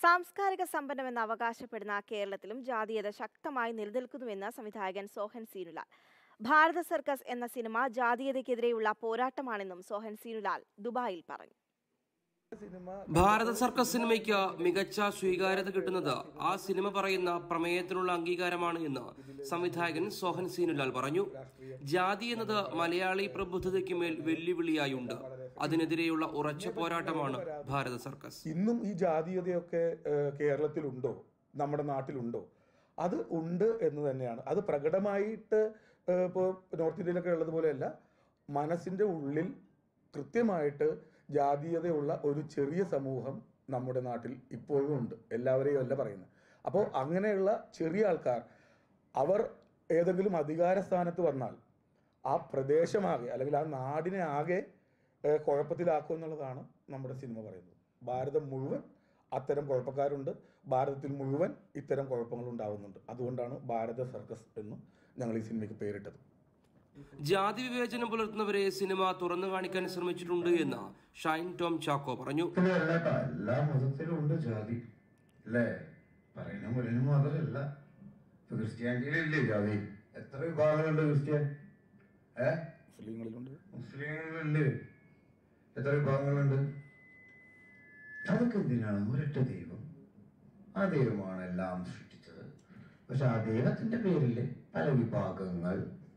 സാംസ്കാരിക സമ്പന്നമെന്ന് അവകാശപ്പെടുന്ന കേരളത്തിലും ജാതീയത ശക്തമായി നിലനിൽക്കുന്നുവെന്ന് സംവിധായകൻ സോഹൻ സീനുലാൽ ഭാരത സർക്കസ് എന്ന സിനിമ ജാതീയതയ്ക്കെതിരെയുള്ള പോരാട്ടമാണെന്നും സോഹൻ സീനുലാൽ ദുബായിൽ പറഞ്ഞു ഭാരത സർക്കസ് സിനിമയ്ക്ക് മികച്ച സ്വീകാര്യത കിട്ടുന്നത് ആ സിനിമ പറയുന്ന പ്രമേയത്തിനുള്ള അംഗീകാരമാണ് എന്ന് സംവിധായകൻ സോഹൻ സീനുലാൽ പറഞ്ഞു ജാതി എന്നത് മലയാളി പ്രബുദ്ധതയ്ക്ക് മേൽ വെല്ലുവിളിയായുണ്ട് അതിനെതിരെയുള്ള ഉറച്ച പോരാട്ടമാണ് ഭാരത സർക്കസ് ഇന്നും ഈ ജാതീയതയൊക്കെ ഏഹ്, കേരളത്തിലുണ്ടോ നമ്മുടെ നാട്ടിലുണ്ടോ അത് ഉണ്ട് എന്ന് തന്നെയാണ് അത് പ്രകടമായിട്ട് ഏഹ്, ഇപ്പോൾ നോർത്ത് ഇന്ത്യയിലൊക്കെ ഉള്ളതുപോലെയല്ല മനസ്സിൻ്റെ ഉള്ളിൽ കൃത്യമായിട്ട് ജാതീയതയുള്ള ഒരു ചെറിയ സമൂഹം നമ്മുടെ നാട്ടിൽ ഇപ്പോഴും ഉണ്ട് എല്ലാവരെയും അല്ല പറയുന്നത് അപ്പോൾ അങ്ങനെയുള്ള ചെറിയ ആൾക്കാർ അവർ ഏതെങ്കിലും അധികാര സ്ഥാനത്ത് വന്നാൽ ആ പ്രദേശമാകെ അല്ലെങ്കിൽ ആ നാടിനെ ആകെ ഏഹ്, കുഴപ്പത്തിലാക്കും എന്നുള്ളതാണ് നമ്മുടെ സിനിമ പറയുന്നത് ഭാരതം മുഴുവൻ അത്തരം കുഴപ്പക്കാരുണ്ട് ഭാരതത്തിൽ മുഴുവൻ ഇത്തരം കുഴപ്പങ്ങൾ ഉണ്ടാവുന്നുണ്ട് അതുകൊണ്ടാണ് ഭാരത സർക്കസ് എന്ന് ഞങ്ങൾ ഈ സിനിമയ്ക്ക് പേരിട്ടത് ജാതി വിവേചനം പുലർത്തുന്നവരെ സിനിമ തുറന്നു കാണിക്കാൻ ശ്രമിച്ചിട്ടുണ്ട് എന്ന് ഷൈൻ ടോം ചാക്കോ പറഞ്ഞു മതത്തിലല്ല ട്ടോ. എല്ലാ മതത്തിലും ഉണ്ട് ജാതി അല്ലേ പറയുന്ന മുരനും മതമല്ല ഇപ്പൊ ക്രിസ്ത്യാനിറ്റിയിലില്ലേ ജാതി എത്ര വിഭാഗങ്ങളുണ്ട് ക്രിസ്ത്യൻ ഏ മുസ്ലിങ്ങളിലുണ്ട് മുസ്ലിങ്ങളുണ്ട് എത്ര വിഭാഗങ്ങളുണ്ട് അതൊക്കെ എന്തിനാണ് ഒരൊറ്റ ദൈവം ആ ദൈവമാണ് എല്ലാം സൃഷ്ടിച്ചത് പക്ഷെ ആ ദൈവത്തിന്റെ പേരിൽ പല വിഭാഗങ്ങൾ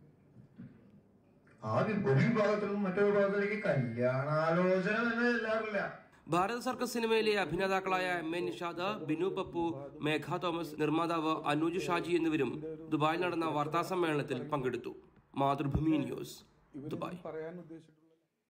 ആ വി- ഒരു വിഭാഗത്തിൽ നിന്നും മറ്റൊരു വിഭാഗത്തിലേക്ക് കല്യാണാലോചന തന്നെ ചെല്ലാറില്ല ഭാരത സർക്കസ് സിനിമയിലെ അഭിനേതാക്കളായ എം എ നിഷാദ് ബിനു പപ്പു മേഘ തോമസ് നിർമ്മാതാവ് അനൂജ് ഷാജി എന്നിവരും ദുബായിൽ നടന്ന വാർത്താ സമ്മേളനത്തിൽ പങ്കെടുത്തു മാതൃഭൂമി ന്യൂസ് ദുബായ് പറയാൻ ഉദ്ദേശിച്ചിട്ടുള്ള